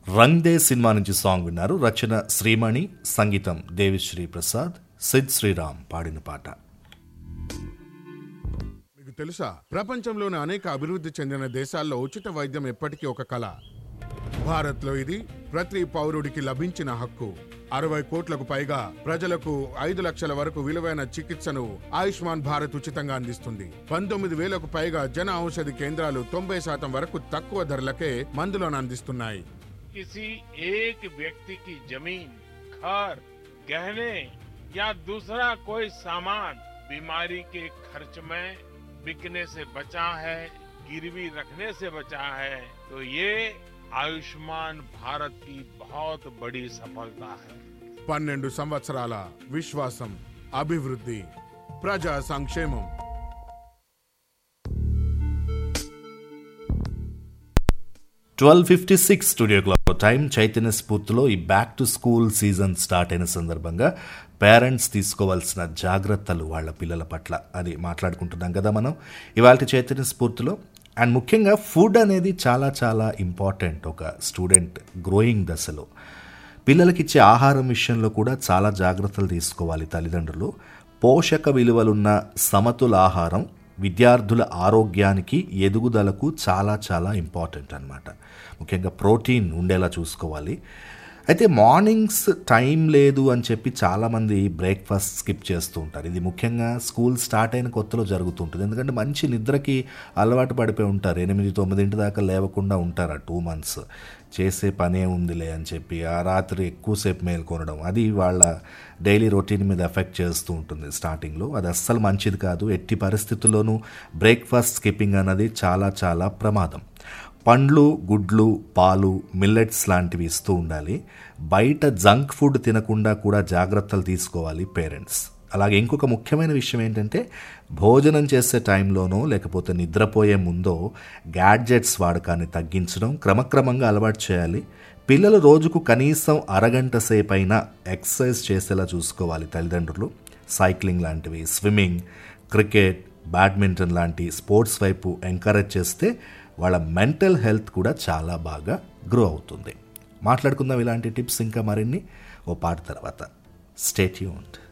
Rang De cinema నుంచి song విన్నారు రచన శ్రీమణి సంగీతం దేవిశ్రీ ప్రసాద్ సిద్ శ్రీరామ్ పాడిన పాట మీకు తెలుసా ప్రపంచంలోని అనేక అభివృద్ధి చెందిన దేశాల్లో ఉచిత వైద్యం ఎప్పటికీ ఒక కళ భారత్లో ఇది ప్రతి పౌరుడికి లభించిన హక్కు అరవై కోట్లకు పైగా ప్రజలకు ఐదు లక్షల వరకు విలువైన చికిత్సను ఆయుష్మాన్ భారత్ ఉచితంగా అందిస్తుంది పంతొమ్మిది వేలకు పైగా జన ఔషధి కేంద్రాలు తొంభై శాతం వరకు తక్కువ ధరలకే మందులను అందిస్తున్నాయి किसी एक व्यक्ति की जमीन घर गहने या दूसरा कोई सामान बीमारी के खर्च में बिकने से बचा है गिरवी रखने से बचा है तो ये आयुष्मान भारत की बहुत बड़ी सफलता है పన్నెండు సంవత్సరాల విశ్వాసం అభివృద్ధి ప్రజా సంక్షేమం twelve fifty six studio clock time Chaitanya స్ఫూర్తిలో ఈ back to school season start అయిన సందర్భంగా పేరెంట్స్ తీసుకోవాల్సిన జాగ్రత్తలు వాళ్ళ పిల్లల పట్ల అది మాట్లాడుకుంటున్నాం కదా మనం ఇవాళ చైతన్య స్ఫూర్తిలో అండ్ ముఖ్యంగా ఫుడ్ అనేది చాలా చాలా ఇంపార్టెంట్ ఒక స్టూడెంట్ గ్రోయింగ్ దశలో పిల్లలకిచ్చే ఆహారం విషయంలో కూడా చాలా జాగ్రత్తలు తీసుకోవాలి తల్లిదండ్రులు పోషక విలువలున్న సమతుల ఆహారం విద్యార్థుల ఆరోగ్యానికి ఎదుగుదలకు చాలా చాలా ఇంపార్టెంట్ అన్నమాట ముఖ్యంగా ప్రోటీన్ ఉండేలా చూసుకోవాలి అయితే మార్నింగ్స్ టైం లేదు అని చెప్పి చాలామంది బ్రేక్ఫాస్ట్ స్కిప్ చేస్తూ ఉంటారు ఇది ముఖ్యంగా స్కూల్ స్టార్ట్ అయిన కొత్తలో జరుగుతుంటుంది ఎందుకంటే మంచి నిద్రకి అలవాటు పడిపోయి ఉంటారు ఎనిమిది తొమ్మిదింటి దాకా లేవకుండా ఉంటారు ఆ టూ మంత్స్ చేసే పనే ఉందిలే అని చెప్పి ఆ రాత్రి ఎక్కువసేపు మేల్కొనడం అది వాళ్ళ డైలీ రొటీన్ మీద ఎఫెక్ట్ చేస్తూ ఉంటుంది స్టార్టింగ్లో అది అస్సలు మంచిది కాదు ఎట్టి పరిస్థితుల్లోనూ బ్రేక్ఫాస్ట్ స్కిప్పింగ్ అన్నది చాలా చాలా ప్రమాదం పండ్లు గుడ్లు పాలు మిల్లెట్స్ లాంటివి ఇస్తూ ఉండాలి బయట జంక్ ఫుడ్ తినకుండా కూడా జాగ్రత్తలు తీసుకోవాలి పేరెంట్స్ అలాగే ఇంకొక ముఖ్యమైన విషయం ఏంటంటే భోజనం చేసే టైంలోనో లేకపోతే నిద్రపోయే ముందో గ్యాడ్జెట్స్ వాడకాన్ని తగ్గించడం క్రమక్రమంగా అలవాటు చేయాలి పిల్లలు రోజుకు కనీసం అరగంట సేపు అయినా ఎక్సర్సైజ్ చేసేలా చూసుకోవాలి తల్లిదండ్రులు సైక్లింగ్ లాంటివి స్విమ్మింగ్ క్రికెట్ బ్యాడ్మింటన్ లాంటి స్పోర్ట్స్ వైపు ఎంకరేజ్ చేస్తే వాళ్ళ మెంటల్ హెల్త్ కూడా చాలా బాగా గ్రో అవుతుంది మాట్లాడుకుందాం ఇలాంటి టిప్స్ ఇంకా మరిన్ని ఓ పాట తర్వాత స్టేట్యూన్డ్